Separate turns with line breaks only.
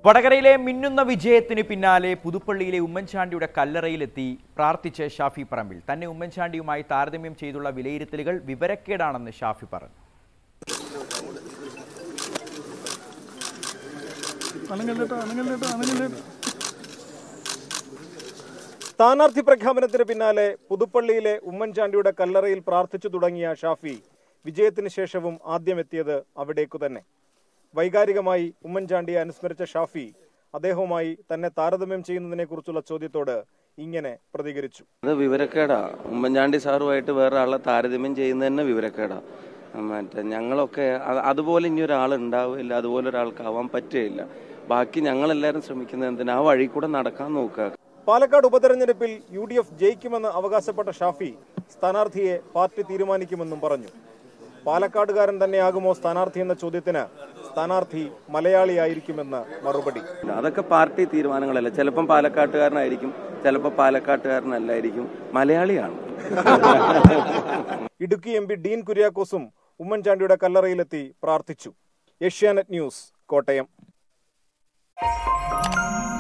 വടകരയിലെ മിന്നുന്ന വിജയത്തിന് പിന്നാലെ പുതുപ്പള്ളിയിലെ ഉമ്മൻചാണ്ടിയുടെ കല്ലറയിലെത്തി പ്രാർത്ഥിച്ച് ഷാഫി പറമ്പിൽ തന്നെ ഉമ്മൻചാണ്ടിയുമായി താരതമ്യം ചെയ്തുള്ള വിലയിരുത്തലുകൾ വിവരക്കേടാണെന്ന് ഷാഫി പറഞ്ഞു
അനങ്ങല്ലേട്ടോ അനങ്ങല്ലേട്ടോ അനങ്ങല്ലേട്ടോ
സ്ഥാനാർത്ഥി പ്രഖ്യാപനത്തിന് പിന്നാലെ പുതുപ്പള്ളിയിലെ ഉമ്മൻചാണ്ടിയുടെ കല്ലറയിൽ പ്രാർത്ഥിച്ചു തുടങ്ങിയ ഷാഫി വിജയത്തിന് ശേഷവും ആദ്യമെത്തിയത് അവിടേക്കു തന്നെ വൈകാരികമായി ഉമ്മൻചാണ്ടിയെ അനുസ്മരിച്ച ഷാഫി അദ്ദേഹവുമായി തന്നെ താരതമ്യം ചെയ്യുന്നതിനെക്കുറിച്ചുള്ള ചോദ്യത്തോട് ഇങ്ങനെ പ്രതികരിച്ചു
അത് വിവരക്കേടാ ഉമ്മൻചാണ്ടി സാറുമായിട്ട് വേറെ ആളെ താരതമ്യം ചെയ്യുന്നത് തന്നെ വിവരക്കേടാ മറ്റേ ഞങ്ങളൊക്കെ അത് അതുപോലെ ഇനി ഒരാൾ ഉണ്ടാവില്ല അതുപോലെ ഒരാൾക്കാവാൻ പറ്റുകയില്ല ബാക്കി ഞങ്ങളെല്ലാവരും ശ്രമിക്കുന്നത് എന്തിനാ ആ വഴി കൂടെ നടക്കാൻ നോക്കുക
പാലക്കാട് ഉപതെരഞ്ഞെടുപ്പിൽ യു ഡി എഫ് ജയിക്കുമെന്ന് അവകാശപ്പെട്ട ഷാഫി സ്ഥാനാർത്ഥിയെ പാർട്ടി തീരുമാനിക്കുമെന്നും പറഞ്ഞു പാലക്കാടുകാരൻ തന്നെയാകുമോ സ്ഥാനാർത്ഥി എന്ന ചോദ്യത്തിന് സ്ഥാനാർത്ഥി മലയാളിയായിരിക്കുമെന്ന് മറുപടി
അതൊക്കെ പാർട്ടി തീരുമാനങ്ങളല്ല ചിലപ്പം പാലക്കാട്ടുകാരനായിരിക്കും ചിലപ്പോൾ പാലക്കാട്ടുകാരനല്ലായിരിക്കും മലയാളിയാണ്
ഇടുക്കി എം പി ഡീൻ കുര്യാക്കോസും ഉമ്മൻചാണ്ടിയുടെ കല്ലറയിലെത്തി പ്രാർത്ഥിച്ചു ഏഷ്യാനെറ്റ് ന്യൂസ് കോട്ടയം